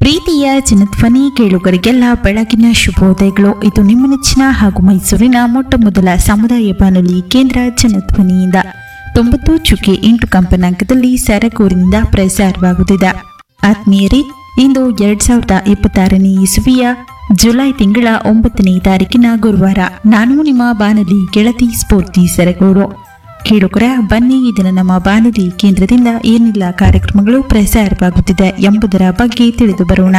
ಪ್ರೀತಿಯ ಜನಧ್ವನಿ ಕೇಳುಗರಿಗೆಲ್ಲ ಬೆಳಗಿನ ಶುಭೋದಯಗಳು ಇದು ನಿಮ್ಮ ನೆಚ್ಚಿನ ಹಾಗೂ ಮೈಸೂರಿನ ಮೊಟ್ಟ ಮೊದಲ ಸಮುದಾಯ ಬಾನುಲಿ ಕೇಂದ್ರ ಜನಧ್ವನಿಯಿಂದ ತೊಂಬತ್ತು ಚುಕ್ಕೆ ಎಂಟು ಕಂಪನಾಂಕದಲ್ಲಿ ಸರಗೂರಿನಿಂದ ಪ್ರಸಾರವಾಗುತ್ತಿದೆ ಆತ್ಮೀಯರೇ ಇಂದು ಎರಡ್ ಸಾವಿರದ ಇಪ್ಪತ್ತಾರನೇ ಇಸುವಿಯ ಜುಲೈ ತಿಂಗಳ ಒಂಬತ್ತನೇ ತಾರೀಕಿನ ಗುರುವಾರ ನಾನು ನಿಮ್ಮ ಬಾನುಲಿ ಗೆಳತಿ ಸ್ಫೂರ್ತಿ ಸರಗೂರು ಕೇಳುಗರ ಬನ್ನಿ ಈ ದಿನ ನಮ್ಮ ಬಾನುಲಿ ಕೇಂದ್ರದಿಂದ ಏನೆಲ್ಲ ಕಾರ್ಯಕ್ರಮಗಳು ಪ್ರಸಾರವಾಗುತ್ತಿದೆ ಎಂಬುದರ ಬಗ್ಗೆ ತಿಳಿದು ಬರೋಣ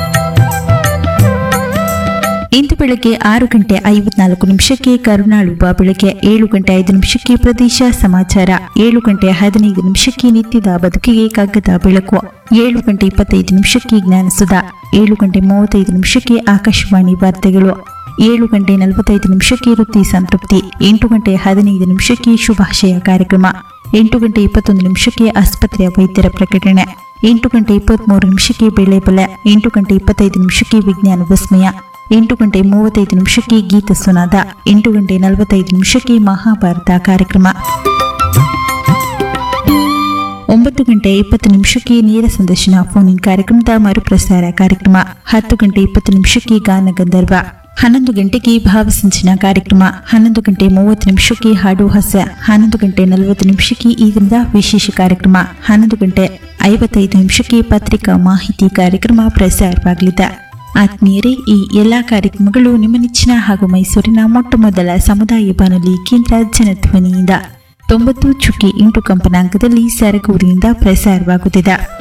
ಇಂದು ಬೆಳಗ್ಗೆ ಆರು ಗಂಟೆ ಐವತ್ನಾಲ್ಕು ನಿಮಿಷಕ್ಕೆ ಕರುಣಾಳುವ ಬೆಳಗ್ಗೆ ಏಳು ಗಂಟೆ ಐದು ನಿಮಿಷಕ್ಕೆ ಪ್ರದೇಶ ಸಮಾಚಾರ ಏಳು ಗಂಟೆ ಹದಿನೈದು ನಿಮಿಷಕ್ಕೆ ನಿತ್ಯದ ಬದುಕಿಗೆ ಕಗ್ಗದ ಬೆಳಕು ಏಳು ಗಂಟೆ ಇಪ್ಪತ್ತೈದು ನಿಮಿಷಕ್ಕೆ ಜ್ಞಾನಸುಧ ಏಳು ಗಂಟೆ ಮೂವತ್ತೈದು ನಿಮಿಷಕ್ಕೆ ಆಕಾಶವಾಣಿ ವಾರ್ತೆಗಳು ಏಳು ಗಂಟೆ ನಲವತ್ತೈದು ನಿಮಿಷಕ್ಕೆ ವೃತ್ತಿ ಸಂತೃಪ್ತಿ ಎಂಟು ಗಂಟೆ ಹದಿನೈದು ನಿಮಿಷಕ್ಕೆ ಶುಭಾಶಯ ಕಾರ್ಯಕ್ರಮ ಎಂಟು ಗಂಟೆ ಇಪ್ಪತ್ತೊಂದು ನಿಮಿಷಕ್ಕೆ ಆಸ್ಪತ್ರೆಯ ವೈದ್ಯರ ಪ್ರಕಟಣೆ ಎಂಟು ಗಂಟೆ ಇಪ್ಪತ್ಮೂರು ನಿಮಿಷಕ್ಕೆ ಬೆಳೆ ಬೆಲೆ ಎಂಟು ಗಂಟೆ ಇಪ್ಪತ್ತೈದು ನಿಮಿಷಕ್ಕೆ ವಿಜ್ಞಾನ ವಿಸ್ಮಯ ಎಂಟು ಗಂಟೆ ಮೂವತ್ತೈದು ನಿಮಿಷಕ್ಕೆ ಗೀತ ಸುನಾದ ಎಂಟು ಗಂಟೆ ನಲವತ್ತೈದು ನಿಮಿಷಕ್ಕೆ ಮಹಾಭಾರತ ಕಾರ್ಯಕ್ರಮ ಒಂಬತ್ತು ಗಂಟೆ ಇಪ್ಪತ್ತು ನಿಮಿಷಕ್ಕೆ ನೇರ ಸಂದರ್ಶನ ಫೋನ್ ಇನ್ ಕಾರ್ಯಕ್ರಮದ ಮರುಪ್ರಸಾರ ಕಾರ್ಯಕ್ರಮ ಹತ್ತು ಗಂಟೆ ಇಪ್ಪತ್ತು ನಿಮಿಷಕ್ಕೆ ಗಾನ ಗಂಧರ್ವ ಹನ್ನೊಂದು ಗಂಟೆಗೆ ಭಾವಸಿಂಚನ ಕಾರ್ಯಕ್ರಮ ಹನ್ನೊಂದು ಗಂಟೆ ಮೂವತ್ತು ನಿಮಿಷಕ್ಕೆ ಹಾಡು ಹಾಸ್ಯ ಹನ್ನೊಂದು ಗಂಟೆ ನಲವತ್ತು ನಿಮಿಷಕ್ಕೆ ಈ ದಿನದ ವಿಶೇಷ ಕಾರ್ಯಕ್ರಮ ಹನ್ನೊಂದು ಗಂಟೆ ಐವತ್ತೈದು ನಿಮಿಷಕ್ಕೆ ಪತ್ರಿಕಾ ಮಾಹಿತಿ ಕಾರ್ಯಕ್ರಮ ಪ್ರಸಾರವಾಗಲಿದೆ ಆತ್ಮೀಯರೇ ಈ ಎಲ್ಲಾ ಕಾರ್ಯಕ್ರಮಗಳು ನಿಮ್ಮ ನೆಚ್ಚಿನ ಹಾಗೂ ಮೈಸೂರಿನ ಮೊಟ್ಟ ಮೊದಲ ಸಮುದಾಯ ಬಾನುಲಿ ಕೇಂದ್ರ ಜನಧ್ವನಿಯಿಂದ ತೊಂಬತ್ತು ಚುಕ್ಕಿ ಎಂಟು ಕಂಪನಾಂಕದಲ್ಲಿ ಸರಗೂರಿನಿಂದ ಪ್ರಸಾರವಾಗುತ್ತಿದೆ